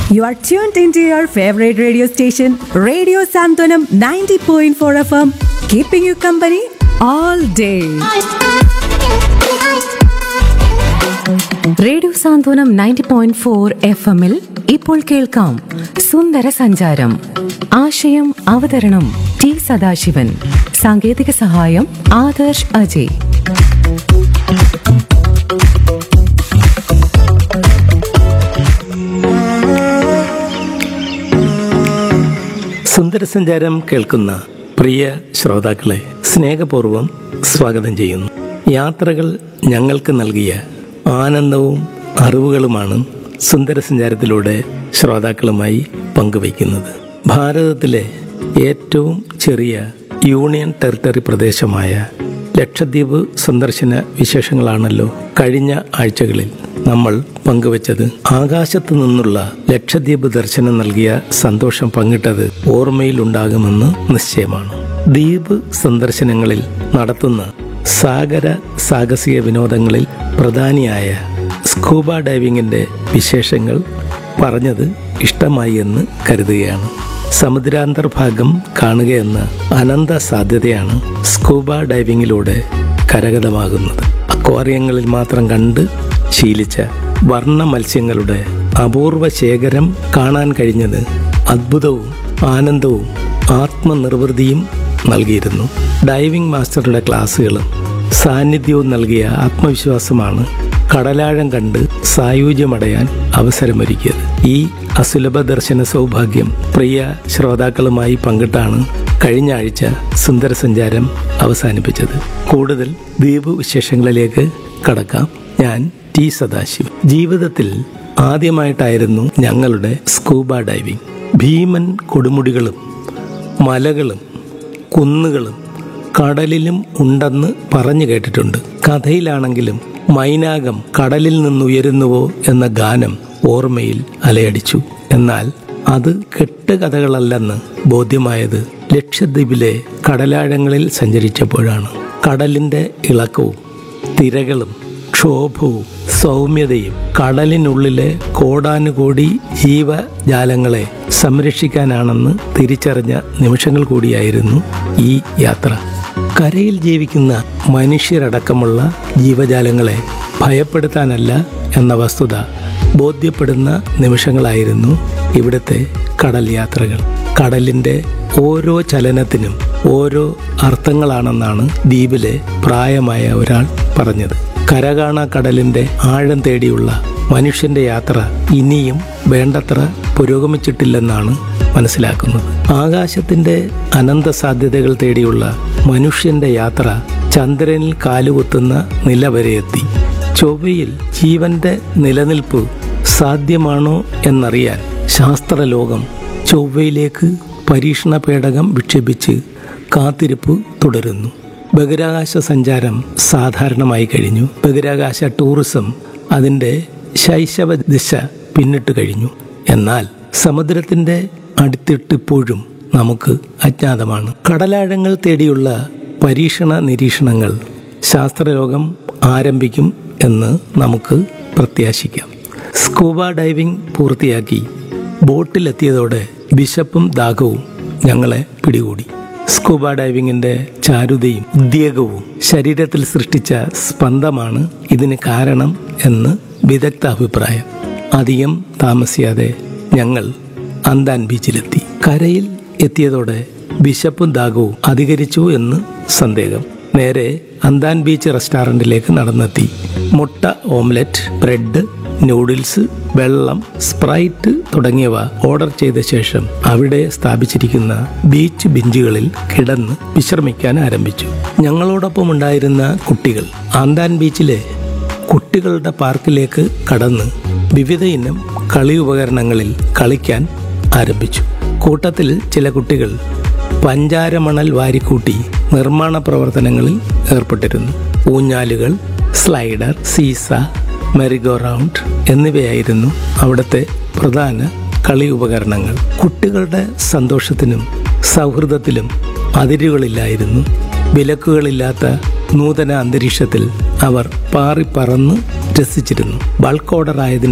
You are tuned into your favorite radio station, Radio Santonam 90.4 FM, keeping you company all day. Radio Santhwanam ninety point four F എമ്മിൽ ഇപ്പോൾ കേൾക്കാം സുന്ദര സഞ്ചാരം ആശയം അവതരണം ടി സദാശിവൻ സാങ്കേതിക സഹായം ആദർശ് അജയ് സുന്ദരസഞ്ചാരം കേൾക്കുന്ന പ്രിയ ശ്രോതാക്കളെ സ്നേഹപൂർവ്വം സ്വാഗതം ചെയ്യുന്നു യാത്രകൾ ഞങ്ങൾക്ക് നൽകിയ ആനന്ദവും അറിവുകളുമാണ് സുന്ദരസഞ്ചാരത്തിലൂടെ ശ്രോതാക്കളുമായി പങ്കുവയ്ക്കുന്നത് ഭാരതത്തിലെ ഏറ്റവും ചെറിയ യൂണിയൻ ടെറിട്ടറി പ്രദേശമായ ലക്ഷദ്വീപ് സന്ദർശന വിശേഷങ്ങളാണല്ലോ കഴിഞ്ഞ ആഴ്ചകളിൽ നമ്മൾ പങ്കുവച്ചത് ആകാശത്തു നിന്നുള്ള ലക്ഷദ്വീപ് ദർശനം നൽകിയ സന്തോഷം പങ്കിട്ടത് ഓർമ്മയിലുണ്ടാകുമെന്ന് നിശ്ചയമാണ് ദ്വീപ് സന്ദർശനങ്ങളിൽ നടത്തുന്ന സാഗര സാഹസിക വിനോദങ്ങളിൽ പ്രധാനിയായ സ്കൂബ ഡൈവിങ്ങിന്റെ വിശേഷങ്ങൾ പറഞ്ഞത് ഇഷ്ടമായി എന്ന് കരുതുകയാണ് സമുദ്രാന്തർഭാഗം കാണുകയെന്ന അനന്ത സാധ്യതയാണ് സ്കൂബ ഡൈവിങ്ങിലൂടെ കരഗതമാകുന്നത് അക്വാറിയങ്ങളിൽ മാത്രം കണ്ട് ശീലിച്ച വർണ്ണ മത്സ്യങ്ങളുടെ അപൂർവ ശേഖരം കാണാൻ കഴിഞ്ഞത് അദ്ഭുതവും ആനന്ദവും ആത്മനിർവൃതിയും നൽകിയിരുന്നു ഡൈവിംഗ് മാസ്റ്ററുടെ ക്ലാസ്സുകളും സാന്നിധ്യവും നൽകിയ ആത്മവിശ്വാസമാണ് കടലാഴം കണ്ട് സായുജ്യമടയാൻ അവസരമൊരുക്കിയത് ഈ അസുലഭ ദർശന സൗഭാഗ്യം പ്രിയ ശ്രോതാക്കളുമായി പങ്കിട്ടാണ് കഴിഞ്ഞ ആഴ്ച സുന്ദര സഞ്ചാരം അവസാനിപ്പിച്ചത് കൂടുതൽ ദ്വീപ് വിശേഷങ്ങളിലേക്ക് കടക്കാം ഞാൻ ടി സദാശിവം ജീവിതത്തിൽ ആദ്യമായിട്ടായിരുന്നു ഞങ്ങളുടെ സ്കൂബ ഡൈവിംഗ് ഭീമൻ കൊടുമുടികളും മലകളും കുന്നുകളും കടലിലും ഉണ്ടെന്ന് പറഞ്ഞു കേട്ടിട്ടുണ്ട് കഥയിലാണെങ്കിലും മൈനാകം കടലിൽ നിന്നുയരുന്നുവോ എന്ന ഗാനം ഓർമ്മയിൽ അലയടിച്ചു എന്നാൽ അത് കെട്ടുകഥകളല്ലെന്ന് ബോധ്യമായത് ലക്ഷദ്വീപിലെ കടലാഴങ്ങളിൽ സഞ്ചരിച്ചപ്പോഴാണ് കടലിന്റെ ഇളക്കവും തിരകളും ക്ഷോഭവും സൗമ്യതയും കടലിനുള്ളിലെ കോടാനുകോടി ജീവജാലങ്ങളെ സംരക്ഷിക്കാനാണെന്ന് തിരിച്ചറിഞ്ഞ നിമിഷങ്ങൾ കൂടിയായിരുന്നു ഈ യാത്ര കരയിൽ ജീവിക്കുന്ന മനുഷ്യരടക്കമുള്ള ജീവജാലങ്ങളെ ഭയപ്പെടുത്താനല്ല എന്ന വസ്തുത ബോധ്യപ്പെടുന്ന നിമിഷങ്ങളായിരുന്നു ഇവിടുത്തെ കടൽ യാത്രകൾ കടലിന്റെ ഓരോ ചലനത്തിനും ഓരോ അർത്ഥങ്ങളാണെന്നാണ് ദ്വീപിലെ പ്രായമായ ഒരാൾ പറഞ്ഞത് കരകാണ കടലിന്റെ ആഴം തേടിയുള്ള മനുഷ്യന്റെ യാത്ര ഇനിയും വേണ്ടത്ര പുരോഗമിച്ചിട്ടില്ലെന്നാണ് മനസ്സിലാക്കുന്നത് ആകാശത്തിന്റെ അനന്ത സാധ്യതകൾ തേടിയുള്ള മനുഷ്യന്റെ യാത്ര ചന്ദ്രനിൽ കാലുകുത്തുന്ന നില വരെ എത്തി ചൊവ്വയിൽ ജീവന്റെ നിലനിൽപ്പ് സാധ്യമാണോ എന്നറിയാൻ ശാസ്ത്രലോകം ചൊവ്വയിലേക്ക് പരീക്ഷണ പേടകം വിക്ഷേപിച്ച് കാത്തിരിപ്പ് തുടരുന്നു ബഹിരാകാശ സഞ്ചാരം സാധാരണമായി കഴിഞ്ഞു ബഹിരാകാശ ടൂറിസം അതിൻ്റെ ശൈശവ ദിശ പിന്നിട്ട് കഴിഞ്ഞു എന്നാൽ സമുദ്രത്തിന്റെ അടിത്തിട്ടിപ്പോഴും നമുക്ക് അജ്ഞാതമാണ് കടലാഴങ്ങൾ തേടിയുള്ള പരീക്ഷണ നിരീക്ഷണങ്ങൾ ശാസ്ത്രലോകം ആരംഭിക്കും എന്ന് നമുക്ക് പ്രത്യാശിക്കാം സ്കൂബ ഡൈവിംഗ് പൂർത്തിയാക്കി ബോട്ടിലെത്തിയതോടെ വിശപ്പും ദാഹവും ഞങ്ങളെ പിടികൂടി സ്കൂബ ഡൈവിങ്ങിന്റെ ചാരുതയും ഉദ്വേഗവും ശരീരത്തിൽ സൃഷ്ടിച്ച സ്പന്ദമാണ് ഇതിന് കാരണം എന്ന് വിദഗ്ധ അഭിപ്രായം അധികം താമസിയാതെ ഞങ്ങൾ അന്താൻ ബീച്ചിലെത്തി കരയിൽ എത്തിയതോടെ വിശപ്പും ദാഹവും അധികരിച്ചു എന്ന് സന്ദേഹം നേരെ അന്താൻ ബീച്ച് റെസ്റ്റോറൻറ്റിലേക്ക് നടന്നെത്തി മുട്ട ഓംലെറ്റ് ബ്രെഡ് നൂഡിൽസ് വെള്ളം സ്പ്രൈറ്റ് തുടങ്ങിയവ ഓർഡർ ചെയ്ത ശേഷം അവിടെ സ്ഥാപിച്ചിരിക്കുന്ന ബീച്ച് ബെഞ്ചുകളിൽ കിടന്ന് വിശ്രമിക്കാൻ ആരംഭിച്ചു ഞങ്ങളോടൊപ്പം ഉണ്ടായിരുന്ന കുട്ടികൾ ആന്താൻ ബീച്ചിലെ കുട്ടികളുടെ പാർക്കിലേക്ക് കടന്ന് വിവിധ ഇനം കളി ഉപകരണങ്ങളിൽ കളിക്കാൻ ആരംഭിച്ചു കൂട്ടത്തിൽ ചില കുട്ടികൾ പഞ്ചാരമണൽ വാരിക്കൂട്ടി നിർമ്മാണ പ്രവർത്തനങ്ങളിൽ ഏർപ്പെട്ടിരുന്നു ഊഞ്ഞാലുകൾ സ്ലൈഡർ സീസ മെറിഗോ റൗണ്ട് എന്നിവയായിരുന്നു അവിടുത്തെ പ്രധാന കളി ഉപകരണങ്ങൾ കുട്ടികളുടെ സന്തോഷത്തിനും സൗഹൃദത്തിലും അതിരുകളില്ലായിരുന്നു വിലക്കുകളില്ലാത്ത നൂതന അന്തരീക്ഷത്തിൽ അവർ പാറിപ്പറന്ന് രസിച്ചിരുന്നു ബൾക്ക് ഓർഡർ ആയതിനാൽ